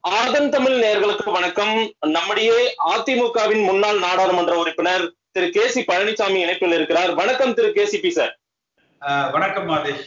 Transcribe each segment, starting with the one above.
ஆதன் தமிழ் நேயர்களுக்கு வணக்கம் நம்முடைய அதிமுகவின் முன்னாள் நாடாளுமன்ற உறுப்பினர் திரு கே சி பழனிசாமி இணைப்பில் இருக்கிறார் வணக்கம் Thiru K C P sir ஆஹ் வணக்கம் மாதேஷ்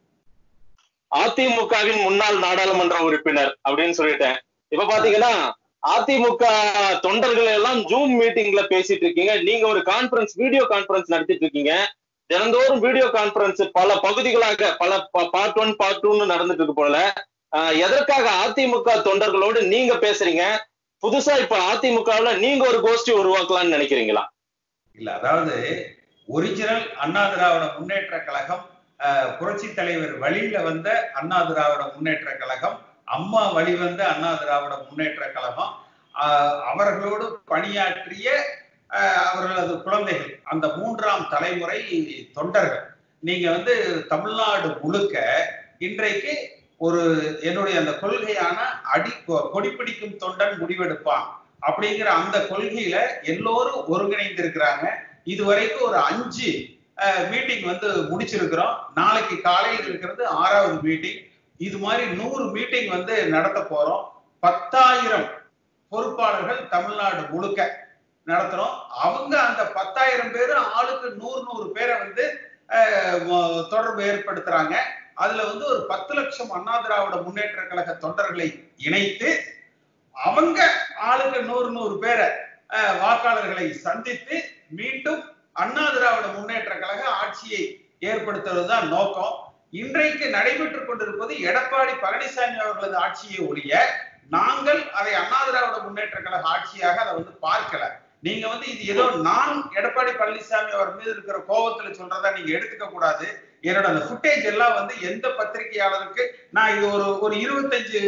அதிமுகவின் முன்னாள் நாடாளுமன்ற உறுப்பினர் அப்படின்னு சொல்லிட்டேன் இப்ப பாத்தீங்கன்னா அதிமுக தொண்டர்கள் எல்லாம் ஜூம் மீட்டிங்ல பேசிட்டு இருக்கீங்க நீங்க ஒரு கான்பரன்ஸ் வீடியோ கான்பரன்ஸ் நடத்திட்டு இருக்கீங்க தினந்தோறும் வீடியோ கான்பரன்ஸ் பல பகுதிகளாக பல பார்ட் ஒன் பார்ட் டூன்னு நடந்துட்டு இருக்கு போல ஆஹ் எதற்காக அதிமுக தொண்டர்களோடு நீங்க பேசுறீங்க புதுசா இப்ப அதிமுகவுல நீங்க ஒரு கோஷ்டி உருவாக்கலாம்னு நினைக்கிறீங்களா இல்ல அதாவது ஒரிஜினல் அண்ணா திராவிட முன்னேற்ற கழகம் ஆஹ் புரட்சி தலைவர் வழியில வந்த அண்ணா திராவிட முன்னேற்ற கழகம் அம்மா வழி வந்த அண்ணா திராவிட முன்னேற்ற கழகம் ஆஹ் அவர்களோடு பணியாற்றிய ஆஹ் அவர்களது குழந்தைகள் அந்த மூன்றாம் தலைமுறை தொண்டர்கள் நீங்க வந்து தமிழ்நாடு முழுக்க இன்றைக்கு ஒரு என்னுடைய அந்த கொள்கையான அடி கொ- கொடிப்பிடிக்கும் தொண்டன் முடிவெடுப்பான் அப்படிங்கிற அந்த கொள்கையில எல்லோரும் ஒருங்கிணைந்து இருக்கிறாங்க இதுவரைக்கும் ஒரு அஞ்சு மீட்டிங் வந்து முடிச்சிருக்கிறோம் நாளைக்கு காலையில் இருக்கிறது ஆறாவது மீட்டிங் இது மாதிரி நூறு மீட்டிங் வந்து நடத்த போறோம் பத்தாயிரம் பொறுப்பாளர்கள் தமிழ்நாடு முழுக்க நடத்துறோம் அவங்க அந்த பத்தாயிரம் பேரு ஆளுக்கு நூறு நூறு பேரை வந்து அஹ், ம- தொடர்பு ஏற்படுத்துறாங்க அதுல வந்து ஒரு பத்து லட்சம் அண்ணா திராவிட முன்னேற்ற கழக தொண்டர்களை இணைத்து அவங்க ஆளுக்கு நூறு நூறு பேரை அஹ், வாக்காளர்களை சந்தித்து மீண்டும் அண்ணா திராவிட முன்னேற்ற கழக ஆட்சியை ஏற்படுத்துவதுதான் நோக்கம் இன்றைக்கு நடைபெற்றுக் கொண்டிருப்பது எடப்பாடி பழனிசாமி அவர்களது ஆட்சியை ஒழிய நாங்கள் அதை அண்ணா திராவிட முன்னேற்ற கழக ஆட்சியாக அதை வந்து பார்க்கல நீங்க வந்து இது ஏதோ நான் எடப்பாடி பழனிசாமி அவர் மீது இருக்கிற கோபத்துல சொல்றதா நீங்க எடுத்துக்க கூடாது என்னோட அந்த ஃபுட்டேஜ் எல்லாம் வந்து எந்த பத்திரிகையாளருக்கு நான் இது ஒரு ஒரு இருபத்தஞ்சு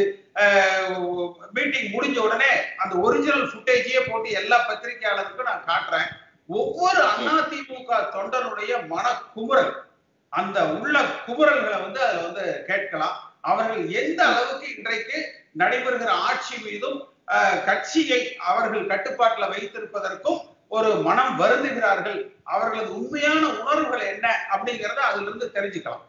மீட்டிங் முடிஞ்ச உடனே அந்த ஒரிஜினல் ஃபுட்டேஜையே போட்டு எல்லா பத்திரிகையாளருக்கும் நான் காட்டுறேன் ஒவ்வொரு அதிமுக தொண்டனுடைய மன குமுறல் அந்த உள்ள குமுறல்களை வந்து அதுல வந்து கேட்கலாம் அவர்கள் எந்த அளவுக்கு இன்றைக்கு நடைபெறுகிற ஆட்சி மீதும் அஹ், கட்சியை அவர்கள் கட்டுப்பாட்டுல வைத்திருப்பதற்கும் ஒரு மனம் வருந்துகிறார்கள் அவர்களது உண்மையான உணர்வுகள் என்ன அப்படிங்கறத அதுல இருந்து தெரிஞ்சுக்கலாம்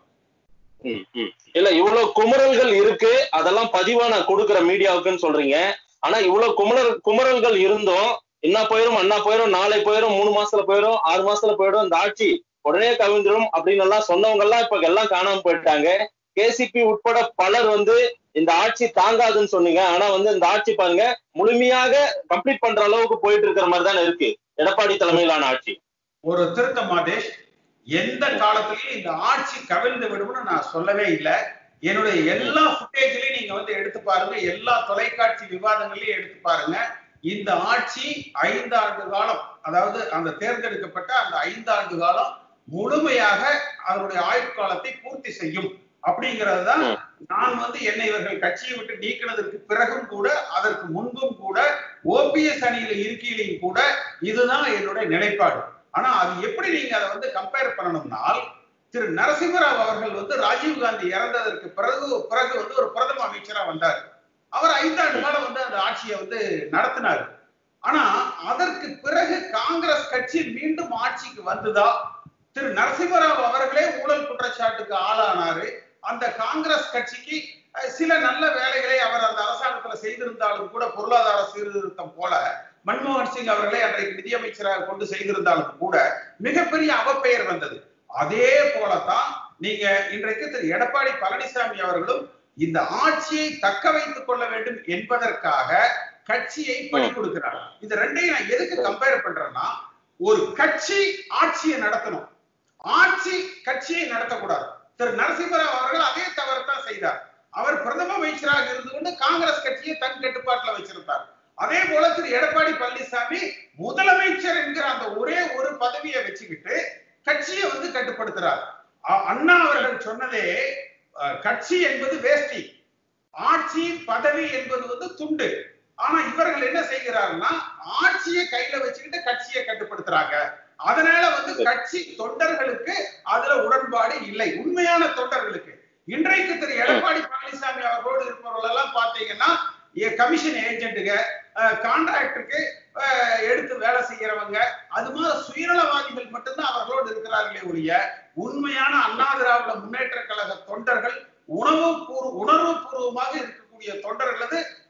ம், ம். இல்ல இவ்வளவு குமுறல்கள் இருக்கு அதெல்லாம் பதிவா நான் கொடுக்குற மீடியாவுக்குன்னு சொல்றீங்க ஆனா இவ்வளவு குமுறல் குமுறல்கள் இருந்தும் என்ன போயிரும் அண்ணா போயிரும் நாளை போயிரும் மூணு மாசத்துல போயிரும் ஆறு மாசத்துல போயிடும் இந்த ஆட்சி உடனே கவிழ்ந்துரும் அப்படின்னு எல்லாம் சொன்னவங்க எல்லாம் இப்ப எல்லாம் காணாம போயிட்டாங்க கேசிபி உட்பட பலர் வந்து இந்த ஆட்சி தாங்காதுன்னு சொன்னீங்க ஆனா வந்து இந்த ஆட்சி பாருங்க முழுமையாக கம்ப்ளீட் பண்ற அளவுக்கு போயிட்டு இருக்கிற மாதிரி தானே இருக்கு எடப்பாடி தலைமையிலான ஆட்சி ஒரு திருத்த மாதேஷ் எந்த காலத்திலயும் இந்த ஆட்சி கவிழ்ந்து விடும்னு நான் சொல்லவே இல்லை என்னுடைய எல்லா ஃபுட்டேஜ்லயும் நீங்க வந்து எடுத்து பாருங்க எல்லா தொலைக்காட்சி விவாதங்களையும் எடுத்து பாருங்க இந்த ஆட்சி ஐந்து ஆண்டு காலம் அதாவது அந்த தேர்ந்தெடுக்கப்பட்ட அந்த ஐந்து ஆண்டு காலம் முழுமையாக அதனுடைய ஆயுட்காலத்தை பூர்த்தி செய்யும் அப்படிங்கிறது தான் ம். நான் வந்து என்னை இவர்கள் கட்சியை விட்டு நீக்கினதற்கு பிறகும் கூட அதற்கு முன்பும் கூட ஓபிஎஸ் அணியில இருக்கையிலையும் கூட இதுதான் என்னுடைய நிலைப்பாடு ஆனா அது எப்படி நீங்க அதை வந்து கம்பேர் பண்ணணும்னால் திரு நரசிம்மராவ் அவர்கள் வந்து ராஜீவ் காந்தி இறந்ததற்கு பிறகு பிறகு வந்து ஒரு பிரதம அமைச்சரா வந்தார் அவர் ஐந்தாண்டு காலம் வந்து அந்த ஆட்சியை வந்து நடத்தினார் ஆனா அதற்கு பிறகு காங்கிரஸ் கட்சி மீண்டும் ஆட்சிக்கு வந்துதா திரு நரசிம்மராவ் அவர்களே ஊழல் குற்றச்சாட்டுக்கு ஆளானாரு அந்த காங்கிரஸ் கட்சிக்கு அஹ், சில நல்ல வேலைகளை அவர் அந்த அரசாங்கத்துல செய்திருந்தாலும் கூட பொருளாதார சீர்திருத்தம் போல மன்மோகன் சிங் அவர்களே அன்றைக்கு நிதியமைச்சராக கொண்டு செய்திருந்தாலும் கூட மிகப்பெரிய அவப்பெயர் வந்தது அதே போலத்தான் நீங்க இன்றைக்கு திரு எடப்பாடி பழனிசாமி அவர்களும் இந்த ஆட்சியை தக்க வைத்துக் கொள்ள வேண்டும் என்பதற்காக கட்சியை பணி கொடுக்கிறார் இது ரெண்டையும் நான் எதுக்கு கம்பேர் பண்றேன்னா ஒரு கட்சி ஆட்சியை நடத்தணும் ஆட்சி கட்சியை நடத்தக்கூடாது திரு நரசிம்மராவ் அவர்கள் அதே தவறுதான் செய்தார் அவர் பிரதம அமைச்சராக இருந்து கொண்டு காங்கிரஸ் கட்சியை தன் கட்டுப்பாட்டுல வச்சிருந்தார் அதே போல திரு எடப்பாடி பழனிசாமி முதலமைச்சர் என்கிற அந்த ஒரே ஒரு பதவியை வச்சுக்கிட்டு கட்சியை வந்து கட்டுப்படுத்துறார் அ- அண்ணா அவர்கள் சொன்னதே அஹ், கட்சி என்பது வேஷ்டி ஆட்சி பதவி என்பது வந்து துண்டு ஆனா இவர்கள் என்ன செய்கிறாருன்னா ஆட்சியை கையில வச்சுக்கிட்டு கட்சியை கட்டுப்படுத்துறாங்க அதனால வந்து கட்சி தொண்டர்களுக்கு அதுல உடன்பாடு இல்லை உண்மையான தொண்டர்களுக்கு இன்றைக்கு திரு எடப்பாடி பழனிசாமி அவர்களோடு இருப்பவர்கள் எல்லாம் பாத்தீங்கன்னா கமிஷன் ஏஜென்ட்டுங்க கான்ட்ராக்டருக்கு எடுத்து வேலை செய்யறவங்க அது மாதிரி சுயநலவாதிகள் மட்டும்தான் அவர்களோடு இருக்கிறார்களே ஒழிய உண்மையான அண்ணா திராவிட முன்னேற்ற கழக தொண்டர்கள் உணவு பூர்வ உணர்வு பூர்வமாக இருக்கக்கூடிய தொண்டர்களது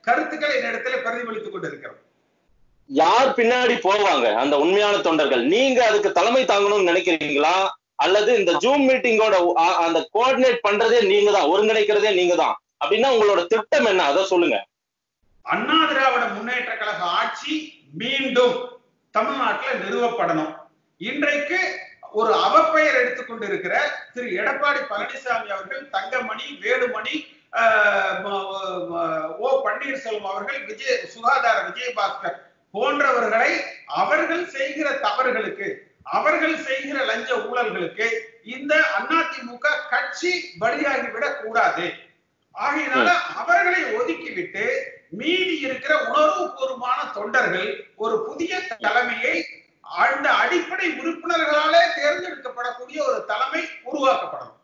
கருத்துக்களை இந்த இடத்துல பிரதிபலித்துக் கொண்டிருக்கிறோம் யார் பின்னாடி போவாங்க அந்த உண்மையான தொண்டர்கள் நீங்க அதுக்கு தலைமை தாங்கணும்னு நினைக்கிறீங்களா அல்லது இந்த ஜூம் மீட்டிங்கோட அந்த கோஆர்டினேட் பண்றதே நீங்க தான் ஒருங்கிணைக்கிறதே நீங்க தான் அப்படின்னா உங்களோட திட்டம் என்ன அதை சொல்லுங்க அண்ணா திராவிட முன்னேற்ற கழக ஆட்சி மீண்டும் தமிழ்நாட்டில் நிறுவப்படணும் இன்றைக்கு ஒரு அவப்பெயர் எடுத்துக்கொண்டு இருக்கிற திரு எடப்பாடி பழனிசாமி அவர்கள் தங்கமணி வேலுமணி ஆஹ், ம- ம- ஓ பன்னீர்செல்வம் அவர்கள் விஜய் சுகாதார விஜயபாஸ்கர் போன்றவர்களை அவர்கள் செய்கிற தவறுகளுக்கு அவர்கள் செய்கிற லஞ்ச ஊழல்களுக்கு இந்த அதிமுக கட்சி பலியாகிவிடக் கூடாது ஆகையினால அவர்களை ஒதுக்கிவிட்டு மீதி இருக்கிற உணர்வுபூர்வமான தொண்டர்கள் ஒரு புதிய தலைமையை அந்த அடிப்படை உறுப்பினர்களாலே தேர்ந்தெடுக்கப்படக்கூடிய ஒரு தலைமை உருவாக்கப்படணும்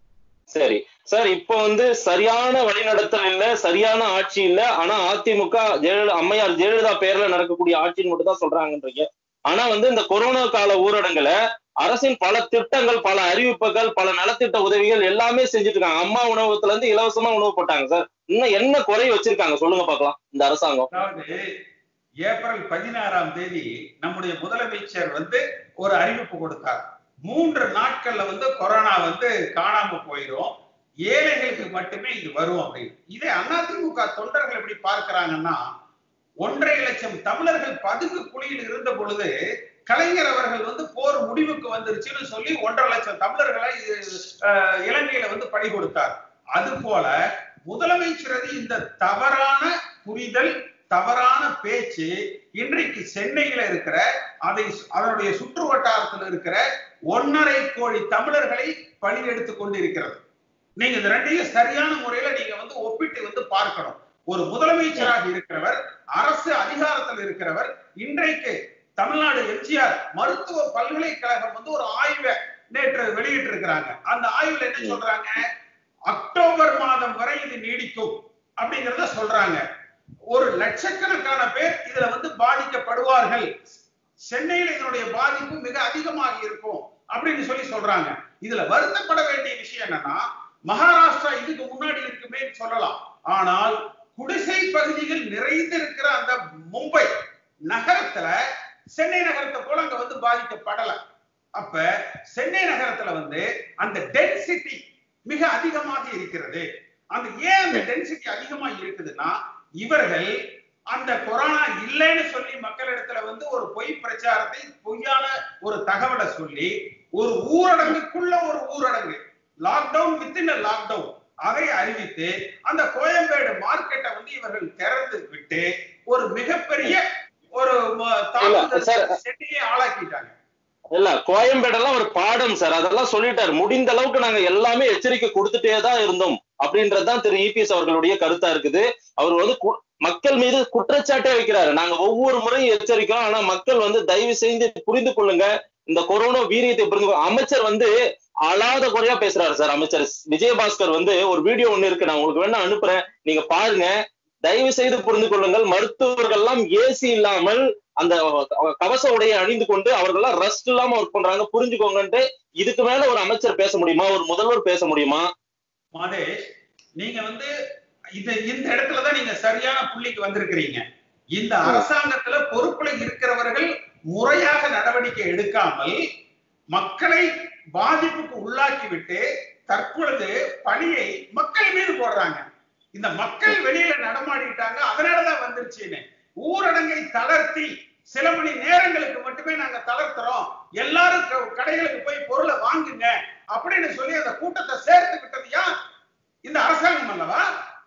சரி சார் இப்போ வந்து சரியான வழிநடத்தல் இல்ல சரியான ஆட்சி இல்ல ஆனா அதிமுக ஜெயலலிதா அம்மையார் ஜெயலலிதா பேர்ல நடக்கக்கூடிய ஆட்சின்னு மட்டும் தான் சொல்றாங்கன்றீங்க ஆனா வந்து இந்த கொரோனா கால ஊரடங்குல அரசின் பல திட்டங்கள் பல அறிவிப்புகள் பல நலத்திட்ட உதவிகள் எல்லாமே செஞ்சுட்டு இருக்காங்க அம்மா உணவகத்துல இருந்து இலவசமா உணவு போட்டாங்க சார் இன்னும் என்ன குறை வச்சிருக்காங்க சொல்லுங்க பார்க்கலாம் இந்த அரசாங்கம் அதாவது ஏப்ரல் பதினாறாம் தேதி நம்முடைய முதலமைச்சர் வந்து ஒரு அறிவிப்பு கொடுத்தார் மூன்று நாட்கள்ல வந்து கொரோனா வந்து காணாம போயிடும் ஏழைகளுக்கு மட்டுமே இது வரும் அப்படின்னு இதை அதிமுக தொண்டர்கள் எப்படி பார்க்கிறாங்கன்னா ஒன்றரை லட்சம் தமிழர்கள் பதுங்கு குழியில் இருந்த பொழுது கலைஞர் அவர்கள் வந்து போர் முடிவுக்கு வந்துருச்சுன்னு சொல்லி ஒன்றரை லட்சம் தமிழர்களை அஹ், இலங்கையில வந்து பணி கொடுத்தார் அது போல முதலமைச்சரது இந்த தவறான புரிதல் தவறான பேச்சு இன்றைக்கு சென்னையில இருக்கிற அதை அதனுடைய சுற்று வட்டாரத்தில் இருக்கிற ஒன்னரை கோடி தமிழர்களை பணி எடுத்துக் கொண்டிருக்கிறது நீங்க இந்த ரெண்டையும் சரியான முறையில நீங்க வந்து ஒப்பிட்டு வந்து பார்க்கணும் ஒரு முதலமைச்சராக இருக்கிறவர் அரசு அதிகாரத்தில் இருக்கிறவர் இன்றைக்கு தமிழ்நாடு எம்ஜிஆர் மருத்துவ பல்கலைக்கழகம் வந்து ஒரு ஆய்வை நேற்று வெளியிட்டு இருக்கிறாங்க அந்த ஆய்வுல என்ன சொல்றாங்க அக்டோபர் மாதம் வரை இது நீடிக்கும் அப்படிங்கறத சொல்றாங்க ஒரு லட்சக்கணக்கான பேர் இதுல வந்து பாதிக்கப்படுவார்கள் சென்னையில் இதனுடைய பாதிப்பு மிக அதிகமாக இருக்கும் அப்படின்னு சொல்லி சொல்றாங்க இதுல வருத்தப்பட வேண்டிய விஷயம் என்னன்னா மகாராஷ்டிரா இதுக்கு முன்னாடி இருக்குமே சொல்லலாம் ஆனால் குடிசை பகுதிகள் நிறைந்திருக்கிற அந்த மும்பை நகரத்துல சென்னை நகரத்தை போல அங்க வந்து பாதிக்கப்படல அப்ப சென்னை நகரத்துல வந்து அந்த டென்சிட்டி மிக அதிகமாக இருக்கிறது அந்த ஏன் அந்த டென்சிட்டி அதிகமா இருக்குதுன்னா இவர்கள் அந்த கொரோனா இல்லைன்னு சொல்லி மக்களிடத்துல வந்து ஒரு பொய் பிரச்சாரத்தை பொய்யான ஒரு தகவலை சொல்லி ஒரு ஊரடங்குக்குள்ள ஒரு ஊரடங்கு லாக்டவுன் வித்தின் லாக்டவுன் அதை அறிவித்து அந்த கோயம்பேடு மார்க்கெட்டை வந்து இவர்கள் திறந்து விட்டு ஒரு மிகப்பெரிய ஒரு ம- இல்ல, சார். தாக்குதலுக்கு சென்னையை ஆளாக்கிட்டாங்க இல்ல கோயம்பேடெல்லாம் ஒரு பாடம் சார் அதெல்லாம் சொல்லிட்டாரு முடிந்த அளவுக்கு நாங்க எல்லாமே எச்சரிக்கை கொடுத்துட்டே தான் இருந்தோம் அப்படின்றதுதான் திரு இபிஎஸ் அவர்களுடைய கருத்தா இருக்குது அவர் வந்து கு- மக்கள் மீது குற்றச்சாட்டே வைக்கிறாரு நாங்க ஒவ்வொரு முறையும் எச்சரிக்கிறோம் ஆனா மக்கள் வந்து தயவு செய்து புரிந்து கொள்ளுங்க இந்த கொரோனா வீரியத்தை புரிந்து கொள்ளுங்க. அமைச்சர் வந்து அழாத குறையா பேசுறாரு சார் அமைச்சர் விஜயபாஸ்கர் வந்து ஒரு வீடியோ ஒண்ணு இருக்கு நான் உங்களுக்கு வேணா அனுப்புறேன் நீங்க பாருங்க தயவு செய்து புரிந்து கொள்ளுங்கள் மருத்துவர்கள் எல்லாம் ஏசி இல்லாமல் அந்த கவச உடையை அணிந்து கொண்டு அவர்கள்லாம் ரெஸ்ட் இல்லாம ஒர்க் பண்றாங்க புரிஞ்சுக்கோங்கன்ட்டு இதுக்கு மேல ஒரு அமைச்சர் பேச முடியுமா ஒரு முதல்வர் பேச முடியுமா மாதேஷ் நீங்க வந்து இந்த இந்த இடத்துலதான் நீங்க சரியான புள்ளிக்கு வந்திருக்கிறீங்க இந்த அரசாங்கத்துல பொறுப்புல இருக்கிறவர்கள் முறையாக நடவடிக்கை எடுக்காமல் மக்களை பாதிப்புக்கு உள்ளாக்கி விட்டு தற்பொழுது பணியை மக்கள் மீது போடுறாங்க இந்த மக்கள் வெளியில நடமாடிட்டாங்க அதனாலதான் வந்துருச்சுன்னு ஊரடங்கை தளர்த்தி சில மணி நேரங்களுக்கு மட்டுமே நாங்க தளர்த்துறோம் எல்லாரும் க- கடைகளுக்கு போய் பொருளை வாங்குங்க அப்படின்னு சொல்லி அந்த கூட்டத்தை சேர்த்து விட்டது யார் இந்த அரசாங்கம் அல்லவா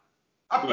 அப்ப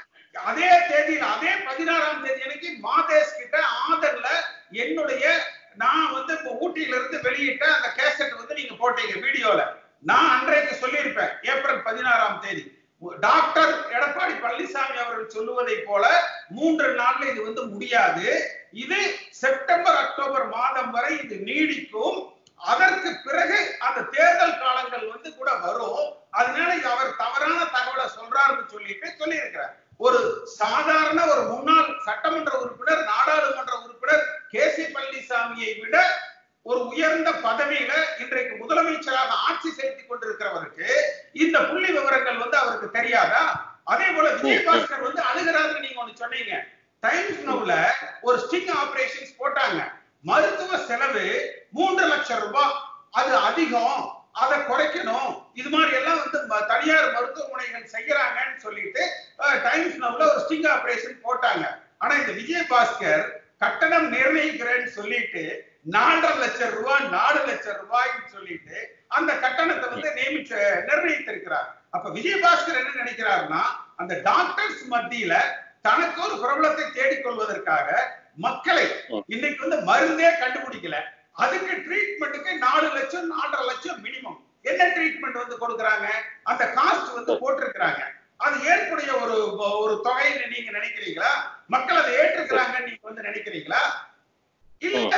அதே தேதியில் அதே பதினாறாம் தேதி அன்னைக்கு மாதேஷ் கிட்ட ஆதர்ல என்னுடைய நான் வந்து இப்ப ஊட்டியில இருந்து வெளியிட்ட அந்த கேசட் வந்து நீங்க போட்டீங்க வீடியோல நான் அன்றைக்கு சொல்லியிருப்பேன் ஏப்ரல் பதினாறாம் தேதி டாக்டர் எடப்பாடி பழனிசாமி அவர்கள் சொல்லுவதை போல மூன்று நாள்ல இது வந்து முடியாது இது செப்டம்பர் அக்டோபர் மாதம் வரை இது நீடிக்கும் அதற்கு பிறகு அந்த தேர்தல் காலங்கள் வந்து கூட வரும் அதனால இது அவர் தவறான தகவலை சொல்றாருன்னு சொல்லிட்டு சொல்லியிருக்கிறார் ஒரு சாதாரண ஒரு முன்னாள் சட்டமன்ற உறுப்பினர் நாடாளுமன்ற உறுப்பினர் கே சி பழனிசாமியை விட ஒரு உயர்ந்த பதவியில இன்றைக்கு முதலமைச்சராக ஆட்சி செலுத்திக் கொண்டிருக்கிறவருக்கு இந்த புள்ளி விவரங்கள் வந்து அவருக்கு தெரியாதா அதே போல விஜயபாஸ்கர் வந்து அழுகிறாருன்னு நீங்க சொன்னீங்க டைம்ஸ் நவுல ஒரு ஸ்டிங் ஆபரேஷன்ஸ் போட்டாங்க மருத்துவ செலவு மூன்று லட்சம் ரூபாய் அது அதிகம் அதை குறைக்கணும் இது மாதிரி எல்லாம் வந்து ம- தனியார் மருத்துவமனைகள் செய்யறாங்கன்னு சொல்லிட்டு டைம்ஸ் நவுல ஒரு ஸ்டிங் ஆபரேஷன் போட்டாங்க ஆனா இந்த விஜயபாஸ்கர் கட்டணம் நிர்ணயிக்கிறேன்னு சொல்லிட்டு நாலரை லட்சம் ரூபாய் நாலு லட்சம் ரூபாய்ன்னு சொல்லிட்டு அந்த கட்டணத்தை வந்து நியமிச்ச நிர்ணயித்திருக்கிறார் அப்ப விஜயபாஸ்கர் என்ன நினைக்கிறாருன்னா அந்த டாக்டர்ஸ் மத்தியில தனக்கு ஒரு பிரபலத்தை தேடிக்கொள்வதற்காக மக்களை இன்னைக்கு வந்து மருந்தே கண்டுபிடிக்கல அதுக்கு ட்ரீட்மெண்ட்டுக்கு நாலு லட்சம் நாலரை லட்சம் மினிமம் என்ன ட்ரீட்மெண்ட் வந்து கொடுக்கறாங்க அந்த காஸ்ட் வந்து போட்டிருக்கிறாங்க அது ஏற்புடைய ஒரு ஒரு தொகைன்னு நீங்க நினைக்கிறீங்களா மக்கள் அதை ஏற்றுக்கிறாங்கன்னு நீங்க வந்து நினைக்கிறீங்களா இல்ல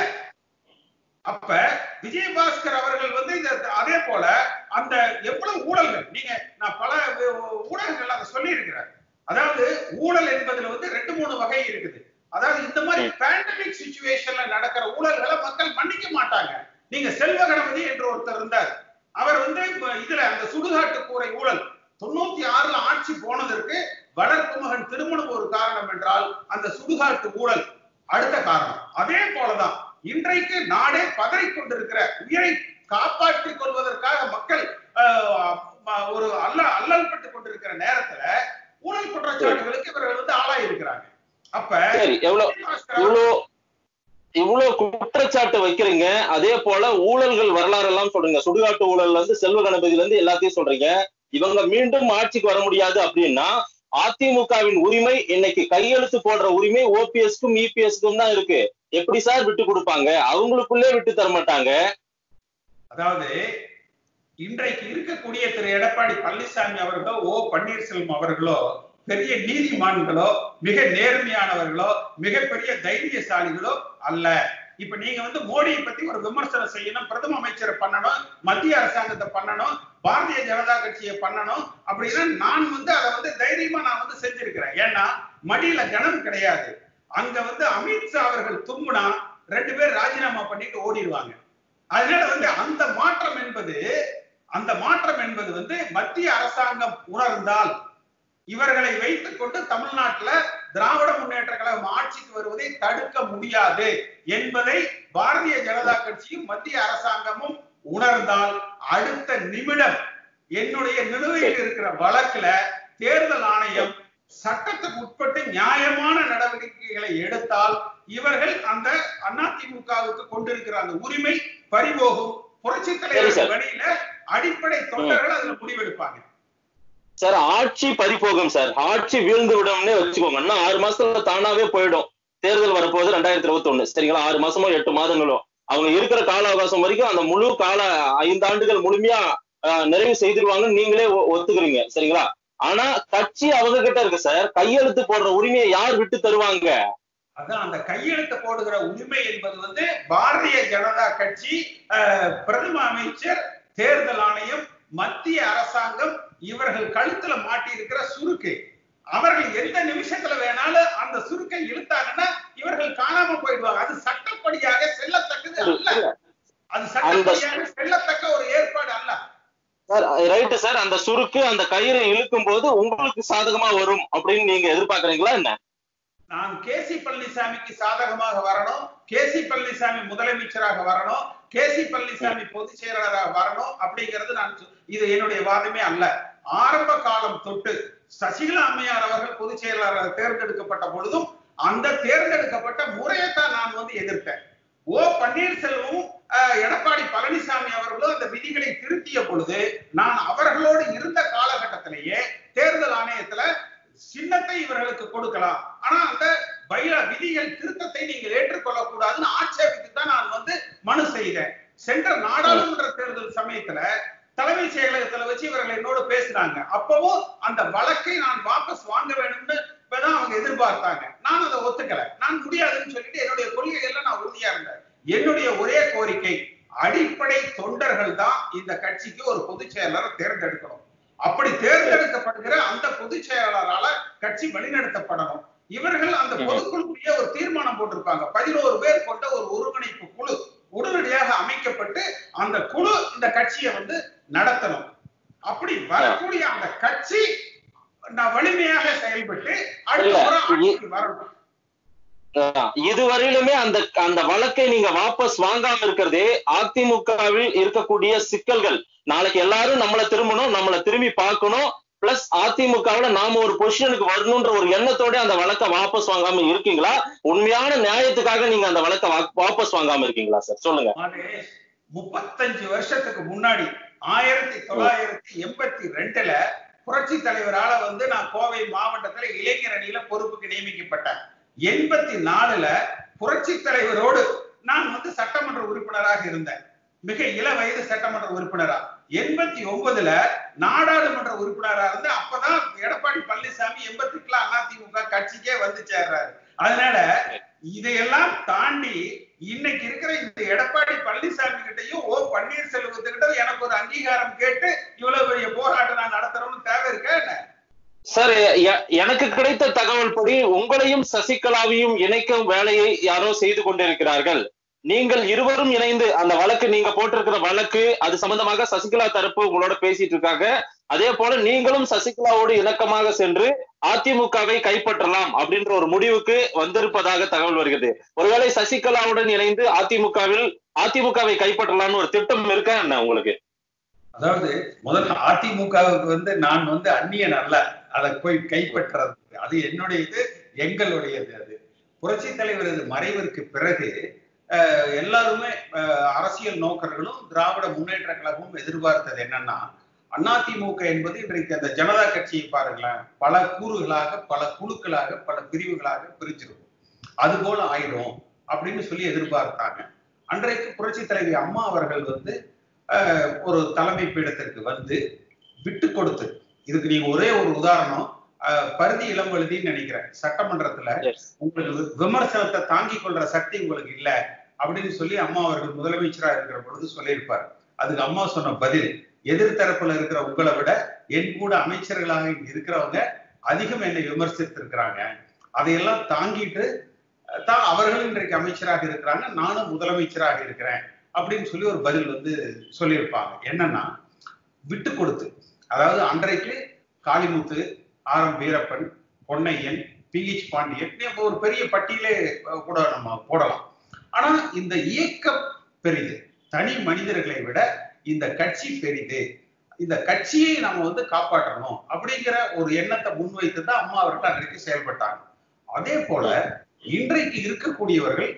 அப்ப விஜயபாஸ்கர் அவர்கள் வந்து இந்த அதே போல அந்த எவ்வளவு ஊழல்கள் நீங்க நான் பல வு- ஊடகங்கள் அதை சொல்லி இருக்கிறேன் அதாவது ஊழல் என்பதுல வந்து ரெண்டு மூணு வகை இருக்குது அதாவது இந்த மாதிரி பேண்டமிக் சுச்சுவேஷன்ல நடக்கிற ஊழல்களை மக்கள் மன்னிக்க மாட்டாங்க நீங்க செல்வ கணபதி என்று ஒருத்தர் இருந்தார் அவர் வந்து இப்ப இதுல அந்த சுடுகாட்டு கூரை ஊழல் தொண்ணூத்தி ஆறுல ஆட்சி போனதற்கு வளர்ப்பு மகன் திருமணம் ஒரு காரணம் என்றால் அந்த சுடுகாட்டு ஊழல் அடுத்த காரணம் அதே போலதான் இன்றைக்கு நாடே பதறிக் கொண்டிருக்கிற உயிரை காப்பாற்றிக் கொள்வதற்காக மக்கள் ஆஹ், ம- ஒரு அல்ல அல்லல் பட்டுக் கொண்டிருக்கிற நேரத்துல ஊழல் குற்றச்சாட்டுகளுக்கு இவர்கள் வந்து ஆளாய் இருக்கிறாங்க அப்ப சரி எவ்வளவு இவ்வளோ இவ்வளவு குற்றச்சாட்டு வைக்கிறீங்க அதே போல ஊழல்கள் வரலாறு எல்லாம் சொல்றீங்க சுடுகாட்டு ஊழல்ல இருந்து செல்வ கணபதியில இருந்து எல்லாத்தையும் சொல்றீங்க இவங்க மீண்டும் ஆட்சிக்கு வர முடியாது அப்படின்னா அதிமுகவின் உரிமை இன்னைக்கு கையெழுத்து போடுற உரிமை ஓபிஎஸ்க்கும் இபிஎஸ்க்கும் தான் இருக்கு எப்படி சார் விட்டு கொடுப்பாங்க அவங்களுக்குள்ளே விட்டு தர மாட்டாங்க அதாவது இன்றைக்கு இருக்கக்கூடிய திரு எடப்பாடி பழனிசாமி அவர்களோ ஓ பன்னீர்செல்வம் அவர்களோ பெரிய நீதிமான்களோ மிக நேர்மையானவர்களோ மிகப்பெரிய தைரியசாலிகளோ அல்ல இப்ப நீங்க வந்து மோடியை பத்தி ஒரு விமர்சனம் செய்யணும் பிரதம அமைச்சரை பண்ணணும் மத்திய அரசாங்கத்தை பண்ணணும் பாரதிய ஜனதா கட்சியை பண்ணணும் அப்படின்னா நான் வந்து அதை வந்து தைரியமா நான் வந்து செஞ்சிருக்கிறேன் ஏன்னா மடியில கனம் கிடையாது அங்க வந்து அமித்ஷா அவர்கள் தும்முனா ரெண்டு பேர் ராஜினாமா பண்ணிட்டு ஓடிடுவாங்க அதனால வந்து அந்த மாற்றம் என்பது அந்த மாற்றம் என்பது வந்து மத்திய அரசாங்கம் உணர்ந்தால் இவர்களை வைத்துக் கொண்டு தமிழ்நாட்டுல திராவிட முன்னேற்ற கழகம் ஆட்சிக்கு வருவதை தடுக்க முடியாது என்பதை பாரதிய ஜனதா கட்சியும் மத்திய அரசாங்கமும் உணர்ந்தால் அடுத்த நிமிடம் என்னுடைய நிலுவையில் இருக்கிற வழக்குல தேர்தல் ஆணையம் சட்டத்துக்கு உட்பட்டு நியாயமான நடவடிக்கைகளை எடுத்தால் இவர்கள் அந்த அதிமுகவுக்கு கொண்டிருக்கிற அந்த உரிமை பறிபோகும் புரட்சி சரி, தலைவர் சார். வழியில அடிப்படை தொண்டர்கள் அதுல முடிவெடுப்பாங்க சார் ஆட்சி பறிபோகும் சார் ஆட்சி வீழ்ந்து விடும்னே வச்சுக்கோங்க இன்னும் ஆறு மாசத்துல தானாவே போயிடும் தேர்தல் வரப்போகுது ரெண்டாயிரத்தி இருபத்தி ஒண்ணு சரிங்களா ஆறு மாசமோ எட்டு மாதங்களோ அவங்க இருக்கிற கால அவகாசம் வரைக்கும் அந்த முழு கால ஐந்தாண்டுகள் முழுமையா ஆஹ், நிறைவு செய்திருவாங்கன்னு நீங்களே ஒ- ஒத்துக்கிறீங்க சரிங்களா ஆனா கட்சி அவங்க கிட்ட இருக்கு சார் கையெழுத்து போடுற உரிமையை யார் விட்டு தருவாங்க அதான் அந்த கையெழுத்து போடுகிற உரிமை என்பது வந்து பாரதிய ஜனதா கட்சி அஹ், பிரதம அமைச்சர் தேர்தல் ஆணையம் மத்திய அரசாங்கம் இவர்கள் கழுத்துல மாட்டி இருக்கிற சுருக்கு அவர்கள் எந்த நிமிஷத்துல வேணாலும் அந்த சுருக்கை இழுத்தாங்கன்னா இவர்கள் காணாம போயிடுவாங்க அது சட்டப்படியாக செல்லத்தக்கது அல்ல அது சட்டப்படியாக செல்லத்தக்க ஒரு ஏற்பாடு அல்ல சார் ரைட்டு சார் அந்த சுருக்கு அந்த கயிறை இழுக்கும் போது உங்களுக்கு சாதகமா வரும் அப்படின்னு நீங்க எதிர்பார்க்கறீங்களா என்ன நான் கேசி பழனிசாமிக்கு சாதகமாக வரணும் கேசி பழனிசாமி முதலமைச்சராக வரணும் கேசி பழனிசாமி பொதுச் செயலாளராக வரணும் அப்படிங்கிறது நான் சொ- இது என்னுடைய வாதமே அல்ல ஆரம்ப காலம் தொட்டு சசிகலா அம்மையார் அவர்கள் பொதுச் செயலாளராக தேர்ந்தெடுக்கப்பட்ட பொழுதும் அந்த தேர்ந்தெடுக்கப்பட்ட முறையைத்தான் நான் வந்து எதிர்த்தேன் ஓ பன்னீர்செல்வமும் அஹ், எடப்பாடி பழனிசாமி அவர்களும் அந்த விதிகளை திருத்திய பொழுது நான் அவர்களோடு இருந்த காலகட்டத்திலேயே தேர்தல் ஆணையத்துல சின்னத்தை இவர்களுக்கு கொடுக்கலாம் ஆனா அந்த பைல விதிகள் திருத்தத்தை நீங்கள் ஏற்றுக்கொள்ளக் கூடாதுன்னு ஆட்சேபித்து தான் நான் வந்து மனு செய்தேன் சென்ற நாடாளுமன்ற தேர்தல் சமயத்துல தலைமை செயலகத்துல வச்சு இவர்கள் என்னோடு பேசினாங்க அப்பவும் அந்த வழக்கை நான் வாபஸ் வாங்க வேணும்னு இப்பதான் அவங்க எதிர்பார்த்தாங்க நான் அதை ஒத்துக்கல நான் முடியாதுன்னு சொல்லிட்டு என்னுடைய கொள்கைகள்ல நான் உறுதியா இருந்தேன் என்னுடைய ஒரே கோரிக்கை அடிப்படை தொண்டர்கள் தான் இந்த கட்சிக்கு ஒரு பொதுச் செயலாளரை தேர்ந்தெடுக்கணும் அப்படி தேர்ந்தெடுக்கப்படுகிற அந்த பொதுச் செயலாளரால கட்சி வழிநடத்தப்படணும் இவர்கள் அந்த ம்ஹும். பொதுக்குழுக்குள்ளே ஒரு தீர்மானம் போட்டிருப்பாங்க பதினோரு பேர் கொண்ட ஒரு ஒருங்கிணைப்பு குழு உடனடியாக அமைக்கப்பட்டு அந்த குழு இந்த கட்சியை வந்து நடத்தணும் அப்படி வரக்கூடிய அந்த கட்சி நான் வலிமையாக செயல்பட்டு அடுத்த இல்ல. முறை ஆட்சிக்கு வரணும் ஆஹ் இதுவரையிலுமே அந்த அந்த வழக்கை நீங்க வாபஸ் வாங்காம இருக்கிறதே அதிமுகவில் இருக்கக்கூடிய சிக்கல்கள் நாளைக்கு எல்லாரும் நம்மள திரும்பணும் நம்மள திரும்பி பார்க்கணும் பிளஸ் அதிமுகவுல நாம ஒரு பொசிஷனுக்கு வரணும்ன்ற ஒரு எண்ணத்தோட அந்த வழக்கை வாபஸ் வாங்காம இருக்கீங்களா உண்மையான நியாயத்துக்காக நீங்க அந்த வழக்கை வா- வாபஸ் வாங்காம இருக்கீங்களா சார் சொல்லுங்க மாதேஷ் முப்பத்தஞ்சு வருஷத்துக்கு முன்னாடி ஆயிரத்தி தொள்ளாயிரத்தி எண்பத்தி ரெண்டுல புரட்சி தலைவரால வந்து நான் கோவை மாவட்டத்துல இளைஞர் அணியில பொறுப்புக்கு நியமிக்கப்பட்டேன் எண்பத்தி நாலுல புரட்சி தலைவரோடு நான் வந்து சட்டமன்ற உறுப்பினராக இருந்தேன் மிக இள வயது சட்டமன்ற உறுப்பினரா எண்பத்தி ஒன்பதுல நாடாளுமன்ற உறுப்பினரா இருந்து அப்பதான் எடப்பாடி பழனிசாமி எண்பத்தி எட்டுல அதிமுக கட்சிக்கே வந்து சேர்றாரு அதனால இதையெல்லாம் தாண்டி இன்னைக்கு இருக்கிற இந்த எடப்பாடி பழனிசாமி கிட்டயும் ஓ பன்னீர்செல்வத்துக்கிட்ட எனக்கு ஒரு அங்கீகாரம் கேட்டு இவ்வளவு பெரிய போராட்டம் நான் நடத்துறோம்னு தேவை இருக்கா என்ன சார் எ- எனக்கு கிடைத்த தகவல் படி உங்களையும் சசிகலாவையும் இணைக்கும் வேலையை யாரோ செய்து கொண்டிருக்கிறார்கள் நீங்கள் இருவரும் இணைந்து அந்த வழக்கு நீங்க போட்டிருக்கிற வழக்கு அது சம்பந்தமாக சசிகலா தரப்பு உங்களோட பேசிட்டு இருக்காங்க அதே போல நீங்களும் சசிகலாவோடு இணக்கமாக சென்று அதிமுகவை கைப்பற்றலாம் அப்படின்ற ஒரு முடிவுக்கு வந்திருப்பதாக தகவல் வருகிறது ஒருவேளை சசிகலாவுடன் இணைந்து அதிமுகவில் அதிமுகவை கைப்பற்றலாம்னு ஒரு திட்டம் இருக்கா என்ன உங்களுக்கு அதாவது முதல்ல அதிமுகவுக்கு வந்து நான் வந்து அந்நியன் அல்ல அதை போய் கைப்பற்றது அது என்னுடைய இது எங்களுடையது அது புரட்சி தலைவரது மறைவிற்கு பிறகு அஹ், எல்லாருமே அஹ், அரசியல் நோக்கர்களும் திராவிட முன்னேற்ற கழகமும் எதிர்பார்த்தது என்னன்னா அதிமுக என்பது இன்றைக்கு அந்த ஜனதா கட்சியை பாருங்களேன் பல கூறுகளாக பல குழுக்களாக பல பிரிவுகளாக பிரிச்சிருக்கும் அது போல ஆயிடும் அப்படின்னு சொல்லி எதிர்பார்த்தாங்க அன்றைக்கு புரட்சி தலைவி அம்மா அவர்கள் வந்து அஹ், ஒரு தலைமை பீடத்திற்கு வந்து விட்டு கொடுத்து இதுக்கு நீங்க ஒரே ஒரு உதாரணம் அஹ், பருதி இளம்பழுதின்னு நினைக்கிறேன் சட்டமன்றத்துல உங்களுக்கு வி- விமர்சனத்தை தாங்கிக் கொள்ற சக்தி உங்களுக்கு இல்ல அப்படின்னு சொல்லி அம்மா அவர்கள் முதலமைச்சரா இருக்கிற பொழுது சொல்லியிருப்பார் அதுக்கு அம்மா சொன்ன பதில் எதிர்த்தரப்புல இருக்கிற உங்களை விட என் கூட அமைச்சர்களாக இங்க இருக்கிறவங்க அதிகம் என்னை விமர்சித்திருக்கிறாங்க அதையெல்லாம் தாங்கிட்டு அஹ், தான் அவர்கள் இன்றைக்கு அமைச்சராக இருக்கிறாங்க நானும் முதலமைச்சராக இருக்கிறேன் அப்படின்னு சொல்லி ஒரு பதில் வந்து சொல்லியிருப்பாங்க என்னன்னா விட்டு கொடுத்து அதாவது அன்றைக்கு Kalimuthu R M Veerappan Ponnaiyan P H Pandian இப்படி ஒரு பெரிய பட்டியலே அஹ், கூட நம்ம போடலாம் ஆனா இந்த இயக்கம் பெரிது தனி மனிதர்களை விட இந்த கட்சி பெரிது இந்த கட்சியை நம்ம வந்து காப்பாற்றணும் அப்படிங்கிற ஒரு எண்ணத்தை முன்வைத்து தான் அம்மா அவர்கள் அன்றைக்கு செயல்பட்டாங்க அதே போல இன்றைக்கு இருக்கக்கூடியவர்கள்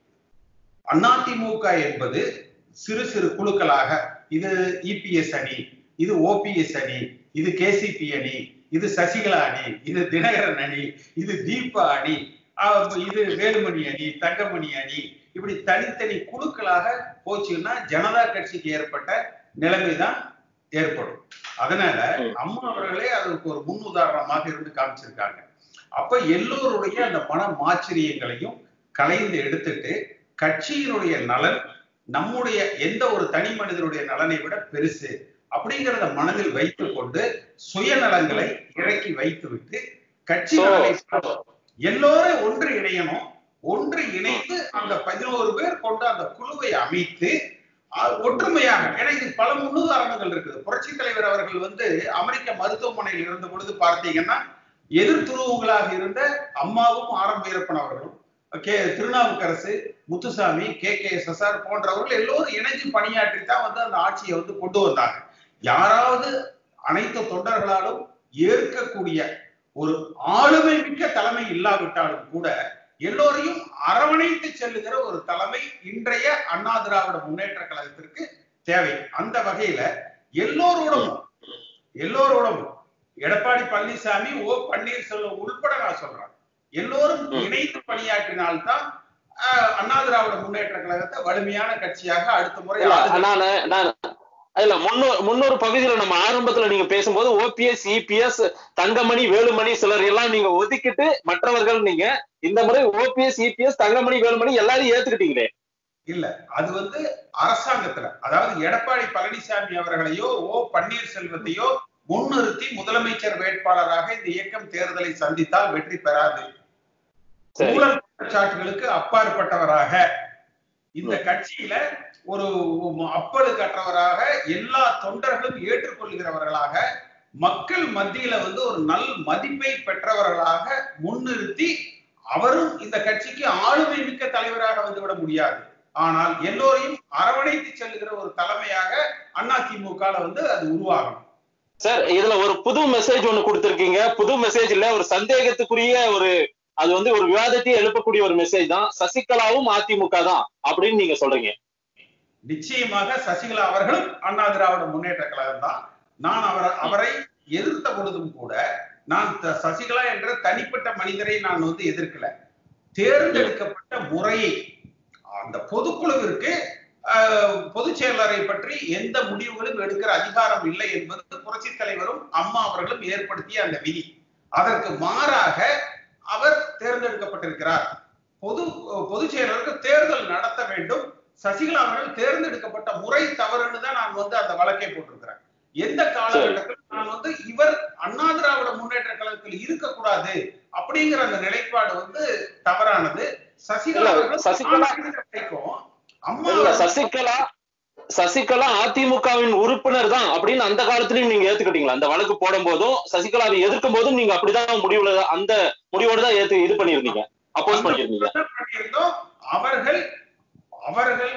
அதிமுக என்பது சிறு சிறு குழுக்களாக இது இபிஎஸ் அணி இது ஓபிஎஸ் அணி இது கேசிபி அணி இது சசிகலா அணி இது தினகரன் அணி இது தீபா அணி ஆஹ் இது வேலுமணி அணி தங்கமணி அணி இப்படி தனித்தனி குழுக்களாக போச்சுன்னா ஜனதா கட்சிக்கு ஏற்பட்ட நிலைமைதான் ஏற்படும் அதனால அம்மா அவர்களே அதுக்கு ஒரு முன் உதாரணமாக இருந்து காமிச்சிருக்காங்க அப்ப எல்லோருடைய அந்த மன மாச்சரியங்களையும் கலைந்து எடுத்துட்டு கட்சியினுடைய நலன் நம்முடைய எந்த ஒரு தனி மனிதனுடைய நலனை விட பெருசு அப்படிங்கிறத மனதில் வைத்துக் கொண்டு சுயநலங்களை இறக்கி வைத்துவிட்டு கட்சி So- நலனை எல்லோரும் ஒன்று இணையணும் ஒன்று இணைந்து அந்த பதினோரு பேர் கொண்டு அந்த குழுவை அமைத்து அஹ், ஒற்றுமையாக ஏன்னா இது பல முன்னுதாரணங்கள் இருக்குது புரட்சி தலைவர் அவர்கள் வந்து அமெரிக்க மருத்துவமனையில் இருந்த பொழுது பார்த்தீங்கன்னா எதிர் துருவங்களாக இருந்த அம்மாவும் ஆரம் வீரப்பன் அவர்களும் K Thirunavukkarasu Muthusamy K K S S R போன்றவர்கள் எல்லோரும் இணைஞ்சு பணியாற்றி தான் வந்து அந்த ஆட்சியை வந்து கொண்டு வந்தாங்க யாராவது அனைத்து தொண்டர்களாலும் ஏற்கக்கூடிய ஒரு ஆளுமை மிக்க தலைமை இல்லாவிட்டாலும் கூட எல்லோரையும் அரவணைத்து செல்லுகிற ஒரு தலைமை இன்றைய அண்ணா திராவிட முன்னேற்ற கழகத்திற்கு தேவை அந்த வகையில எல்லோரோடும் எல்லோரோடும் எடப்பாடி பழனிசாமி ஓ பன்னீர்செல்வம் உள்பட நான் சொல்றேன் எல்லோரும் ம். இணைந்து பணியாற்றினால்தான் ஆஹ், அண்ணா திராவிட முன்னேற்ற கழகத்தை வலிமையான கட்சியாக அடுத்த முறை இல்ல, ஆளுகை- நானு நான் இல்ல முன்னூறு முன்னொரு பகுதியில நம்ம ஆரம்பத்துல நீங்க பேசும்போது ஓபிஎஸ் இபிஎஸ் தங்கமணி வேலுமணி சிலர் எல்லாம் நீங்க ஒதுக்கிட்டு மற்றவர்கள் நீங்க இந்த முறை ஓபிஎஸ் இபிஎஸ் தங்கமணி வேலுமணி எல்லாரையும் ஏத்துக்கிட்டீங்களே இல்ல அது வந்து அரசாங்கத்துல அதாவது எடப்பாடி பழனிசாமி அவர்களையோ ஓ பன்னீர்செல்வத்தையோ முன்னிறுத்தி முதலமைச்சர் வேட்பாளராக இந்த இயக்கம் தேர்தலை சந்தித்தால் வெற்றி பெறாது சரி ஊழல் குற்றச்சாட்டுகளுக்கு அப்பாற்பட்டவராக இந்த கட்சியில ஒரு அப்பழு கற்றவராக எல்லா தொண்டர்களும் ஏற்றுக்கொள்கிறவர்களாக மக்கள் மத்தியில வந்து ஒரு நல் மதிப்பை பெற்றவர்களாக முன்னிறுத்தி அவரும் இந்த கட்சிக்கு ஆளுமை மிக்க தலைவராக வந்துவிட முடியாது ஆனால் எல்லோரையும் அரவணைத்து செல்லுகிற ஒரு தலைமையாக அதிமுக வந்து அது உருவாகும் சார் இதுல ஒரு புது மெசேஜ் ஒண்ணு கொடுத்திருக்கீங்க புது மெசேஜ் இல்ல ஒரு சந்தேகத்துக்குரிய ஒரு அது வந்து ஒரு விவாதத்தை எழுப்பக்கூடிய ஒரு மெசேஜ் தான் சசிகலாவும் அதிமுக தான் அப்படின்னு நீங்க சொல்றீங்க நிச்சயமாக சசிகலா அவர்களும் அண்ணா திராவிட முன்னேற்ற கழகம் தான் நான் அவர் அவரை எதிர்த்த பொழுதும் கூட நான் த- சசிகலா என்ற தனிப்பட்ட மனிதரை நான் வந்து எதிர்க்கல தேர்ந்தெடுக்கப்பட்ட முறையை அந்த பொதுக்குழுவிற்கு ஆஹ், பொதுச் செயலாளரை பற்றி எந்த முடிவுகளும் எடுக்கிற அதிகாரம் இல்லை என்பது புரட்சி தலைவரும் அம்மா அவர்களும் ஏற்படுத்திய அந்த விதி அதற்கு மாறாக அவர் தேர்ந்தெடுக்கப்பட்டிருக்கிறார் பொது பொதுச் செயலாளருக்கு தேர்தல் நடத்த வேண்டும் சசிகலா அவர்கள் தேர்ந்தெடுக்கப்பட்ட முறை தவறுன்னு தான் நான் வந்து அந்த வழக்கை போட்டிருக்கிறேன் எந்த காலகட்டத்தில் நான் வந்து இவர் அண்ணா திராவிட முன்னேற்ற கழகத்தில் இருக்கக்கூடாது அப்படிங்கிற அந்த நிலைப்பாடு வந்து தவறானது சசிகலா இல்ல, அவர்கள் சசிகலா- நான் அறிந்த வரைக்கும் அம்மா இல்ல அவர்கள் சசிகலா சசிகலா அதிமுகவின் உறுப்பினர் தான் அப்படின்னு அந்த காலத்திலயும் நீங்க ஏத்துக்கிட்டீங்களா அந்த வழக்கு போடும் போதும் சசிகலாவை எதிர்க்கும் போதும் நீங்க அப்படிதான் முடிவுல அந்த முடிவோட தான் ஏத்து இது பண்ணிருந்தீங்க அப்போஸ் பண்ணிருந்தீங்க என்ன பண்ணியிருந்தோம் அவர்கள் அவர்கள்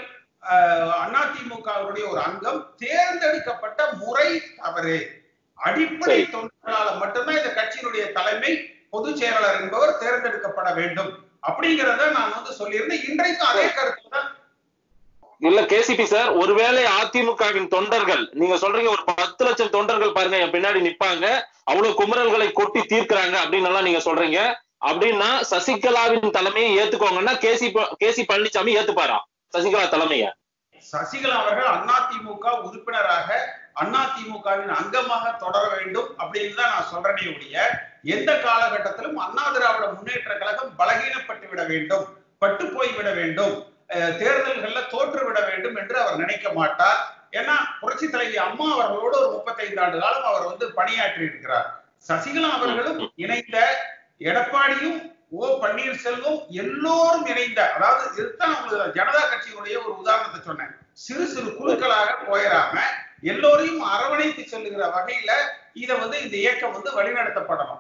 அதிமுகவுடைய ஒரு அங்கம் தேர்ந்தெடுக்கப்பட்ட முறை தவறு அடிப்படை சரி. தொண்டர்களால மட்டும்தான் இந்த கட்சியினுடைய தலைமை பொதுச் செயலாளர் என்பவர் தேர்ந்தெடுக்கப்பட வேண்டும் அப்படிங்கறத நான் வந்து சொல்லியிருந்தேன் இன்றைக்கும் அதே கருத்து தான் இல்ல கேசிபி சார் ஒருவேளை அதிமுகவின் தொண்டர்கள் நீங்க சொல்றீங்க ஒரு பத்து லட்சம் தொண்டர்கள் பாருங்க என் பின்னாடி நிப்பாங்க அவ்வளவு குமரல்களை கொட்டி தீர்க்கறாங்க அப்படின்னு எல்லாம் நீங்க சொல்றீங்க அப்படின்னா சசிகலாவின் தலைமையை ஏத்துக்கோங்கன்னா கேசி கேசி பழனிசாமி ஏத்துப்பாரா சசிகலா தலைமைய சசிகலா அவர்கள் அதிமுக உறுப்பினராக அதிமுகவின் அங்கமாக தொடர வேண்டும் அப்படின்னு தான் நான் சொல்றேனே ஒழிய எந்த காலகட்டத்திலும் அண்ணா திராவிட முன்னேற்ற கழகம் பலகீனப்பட்டு விட வேண்டும் பட்டு போய் விட வேண்டும் அஹ், தேர்தல்கள்ல தோற்று விட வேண்டும் என்று அவர் நினைக்க மாட்டார் ஏன்னா புரட்சி தலைவி அம்மா அவர்களோடு ஒரு முப்பத்தைந்து ஆண்டு காலம் அவர் வந்து பணியாற்றி இருக்கிறார் சசிகலா அவர்களும் இணைந்த எடப்பாடியும் ஓ பன்னீர்செல்வம் எல்லோரும் இணைந்த அதாவது இதுதான் உங்களுக்கு ஜனதா கட்சியினுடைய ஒரு உதாரணத்தை சொன்னேன் சிறு சிறு குழுக்களாக போயிடாம எல்லோரையும் அரவணைத்து செல்லுகிற வகையில இத வந்து இந்த இயக்கம் வந்து வழிநடத்தப்படணும்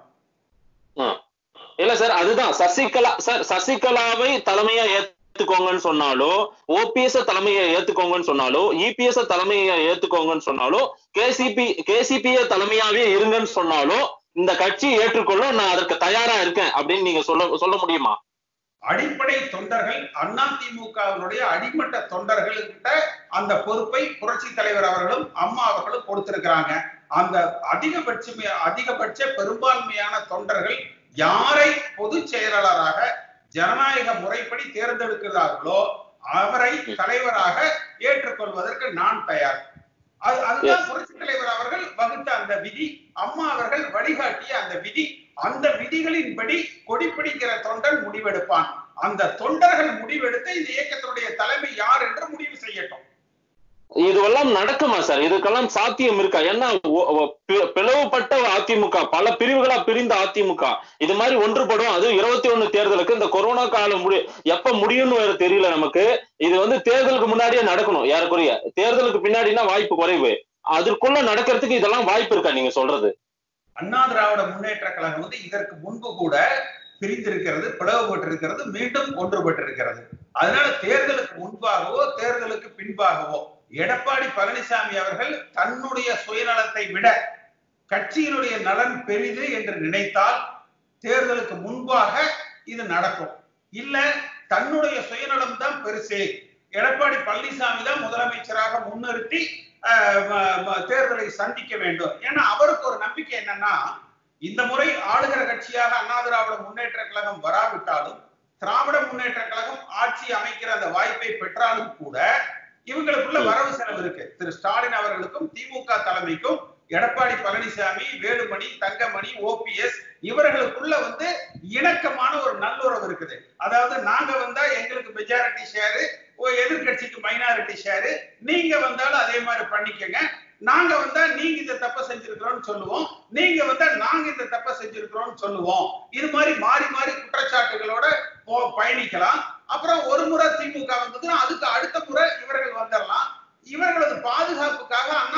இல்ல சார் அதுதான் சசிகலா சார் சசிகலாவை தலைமையா ஏத்துக்கோங்கன்னு சொன்னாலோ ஓபிஎஸ் தலைமையை ஏத்துக்கோங்கன்னு சொன்னாலோ இபிஎஸ் தலைமையை ஏத்துக்கோங்கன்னு சொன்னாலோ கேசிபி கேசிபிய தலைமையாவே இருங்கன்னு சொன்னாலோ இந்த கட்சி ஏற்றுக்கொள்ளும் நான் அதற்கு தயாரா இருக்கேன் அப்படின்னு நீங்க சொல்ல சொல்ல முடியுமா அடிப்படை தொண்டர்கள் அதிமுகவினுடைய அடிமட்ட தொண்டர்கள்கிட்ட அந்த பொறுப்பை புரட்சி தலைவர் அவர்களும் அம்மா அவர்களும் கொடுத்திருக்கிறாங்க அந்த அதிகபட்சமே அதிகபட்ச பெரும்பான்மையான தொண்டர்கள் யாரை பொதுச் செயலாளராக ஜனநாயக முறைப்படி தேர்ந்தெடுக்கிறார்களோ அவரை தலைவராக ஏற்றுக்கொள்வதற்கு நான் தயார் அது அதுதான் புரட்சி தலைவர் அவர்கள் வகுத்த அந்த விதி அம்மா அவர்கள் வழிகாட்டிய அந்த விதி அந்த விதிகளின்படி கொடிப்பிடிக்கிற தொண்டன் முடிவெடுப்பான் அந்த தொண்டர்கள் முடிவெடுத்து இந்த இயக்கத்தினுடைய தலைமை யார் என்று முடிவு செய்யட்டும் இதுவெல்லாம் நடக்குமா சார் இதுக்கெல்லாம் சாத்தியம் இருக்கா ஏன்னா ஒ- ஒ- பி- பிளவுபட்ட அதிமுக பல பிரிவுகளா பிரிந்த அதிமுக இது மாதிரி ஒன்றுபடும் அது இருபத்தி ஒண்ணு தேர்தலுக்கு இந்த கொரோனா காலம் முடி எப்ப முடியும்னு வேற தெரியல நமக்கு இது வந்து தேர்தலுக்கு முன்னாடியே நடக்கணும் ஏறக்குறைய தேர்தலுக்கு பின்னாடினா வாய்ப்பு குறைவு அதற்குள்ள நடக்கிறதுக்கு இதெல்லாம் வாய்ப்பு இருக்கா நீங்க சொல்றது அண்ணா திராவிட முன்னேற்ற கழகம் வந்து இதற்கு முன்பு கூட பிரிந்திருக்கிறது பிளவுபட்டிருக்கிறது மீண்டும் ஒன்றுபட்டிருக்கிறது அதனால தேர்தலுக்கு முன்பாகவோ தேர்தலுக்கு பின்பாகவோ எடப்பாடி பழனிசாமி அவர்கள் தன்னுடைய சுயநலத்தை விட கட்சியினுடைய நலன் பெரிது என்று நினைத்தால் தேர்தலுக்கு முன்பாக இது நடக்கும் இல்ல தன்னுடைய சுயநலம் தான் பெருசு எடப்பாடி பழனிசாமி தான் முதலமைச்சராக முன்னிறுத்தி ஆஹ், ம- ம- தேர்தலை சந்திக்க வேண்டும் ஏன்னா அவருக்கு ஒரு நம்பிக்கை என்னன்னா இந்த முறை ஆளுகிற கட்சியாக அண்ணா திராவிட முன்னேற்ற கழகம் வராவிட்டாலும் திராவிட முன்னேற்ற கழகம் ஆட்சி அமைக்கிற அந்த வாய்ப்பை பெற்றாலும் கூட இவங்களுக்குள்ள வரவு செலவு இருக்கு திரு ஸ்டாலின் அவர்களுக்கும் திமுக தலைமைக்கும் எடப்பாடி பழனிசாமி வேலுமணி தங்கமணி ஓபிஎஸ் இவர்களுக்குள்ள வந்து இணக்கமான ஒரு நல்லுறவு இருக்குது அதாவது நாங்க வந்தா எங்களுக்கு மெஜாரிட்டி ஷேரு எதிர்கட்சிக்கு மைனாரிட்டி ஷேரு நீங்க வந்தாலும் அதே மாதிரி பண்ணிக்கங்க நாங்க வந்தா நீங்க இந்த தப்ப செஞ்சிருக்கிறோம்னு சொல்லுவோம் நீங்க வந்தா நாங்க இந்த தப்ப செஞ்சிருக்கிறோம்னு சொல்லுவோம் இது மாதிரி மாறி மாறி குற்றச்சாட்டுகளோட போ- பயணிக்கலாம் அப்புறம் ஒரு முறை திமுக வந்ததுன்னா அதுக்கு அடுத்த முறை இவர்கள் வந்துடலாம் இவர்களது பாதுகாப்புக்காக அண்ணா திமுக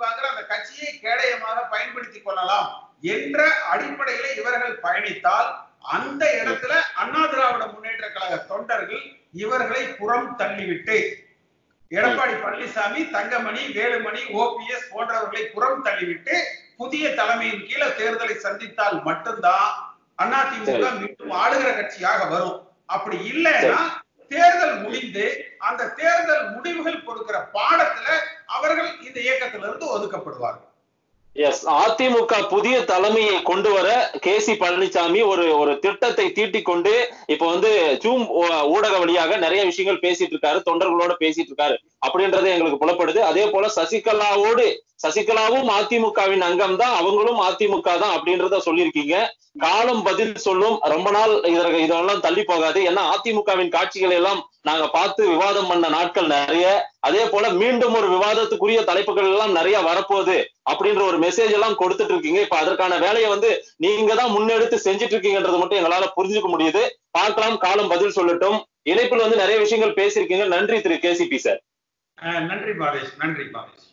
அதிமுகங்கிற அந்த கட்சியை கேடயமாக பயன்படுத்திக் கொள்ளலாம் என்ற அடிப்படையில இவர்கள் பயணித்தால் அந்த இடத்துல அண்ணா திராவிட முன்னேற்ற கழக தொண்டர்கள் இவர்களை புறம் தள்ளிவிட்டு எடப்பாடி பழனிசாமி தங்கமணி வேலுமணி ஓபிஎஸ் போன்றவர்களை புறம் தள்ளிவிட்டு புதிய தலைமையின் கீழே தேர்தலை சந்தித்தால் மட்டும்தான் அதிமுக மீண்டும் ஆளுகிற கட்சியாக வரும் அப்படி இல்லைன்னா தேர்தல் முடிந்து அந்த தேர்தல் முடிவுகள் கொடுக்கிற பாடத்துல அவர்கள் இந்த இயக்கத்திலிருந்து ஒதுக்கப்படுவார்கள் எஸ் அதிமுக புதிய தலைமையை கொண்டு வர கே சி பழனிசாமி ஒரு ஒரு திட்டத்தை தீட்டிக் கொண்டு இப்ப வந்து ஜூம் ஊ- ஊடக வழியாக நிறைய விஷயங்கள் பேசிட்டு இருக்காரு தொண்டர்களோட பேசிட்டு இருக்காரு அப்படின்றது எங்களுக்கு புலப்படுது அதே போல சசிகலாவோடு சசிகலாவும் அதிமுகவின் அங்கம் தான் அவங்களும் அதிமுக தான் அப்படின்றத சொல்லியிருக்கீங்க காலம் பதில் சொல்லும் ரொம்ப நாள் இதற்கு இதெல்லாம் தள்ளி போகாது ஏன்னா அதிமுகவின் காட்சிகளை எல்லாம் நாங்க பார்த்து விவாதம் பண்ண நாட்கள் நிறைய அதே போல மீண்டும் ஒரு விவாதத்துக்குரிய தலைப்புகள் எல்லாம் நிறைய வரப்போகுது அப்படின்ற ஒரு மெசேஜ் எல்லாம் கொடுத்துட்டு இருக்கீங்க இப்ப அதற்கான வேலையை வந்து நீங்க தான் முன்னெடுத்து செஞ்சுட்டு இருக்கீங்கன்றது மட்டும் எங்களால புரிஞ்சுக்க முடியுது பார்க்கலாம் காலம் பதில் சொல்லட்டும் இணைப்பில் வந்து நிறைய விஷயங்கள் பேசியிருக்கீங்க நன்றி திரு கேசிபி சார் அஹ் நன்றி பாலேஷ் நன்றி பாலேஷ்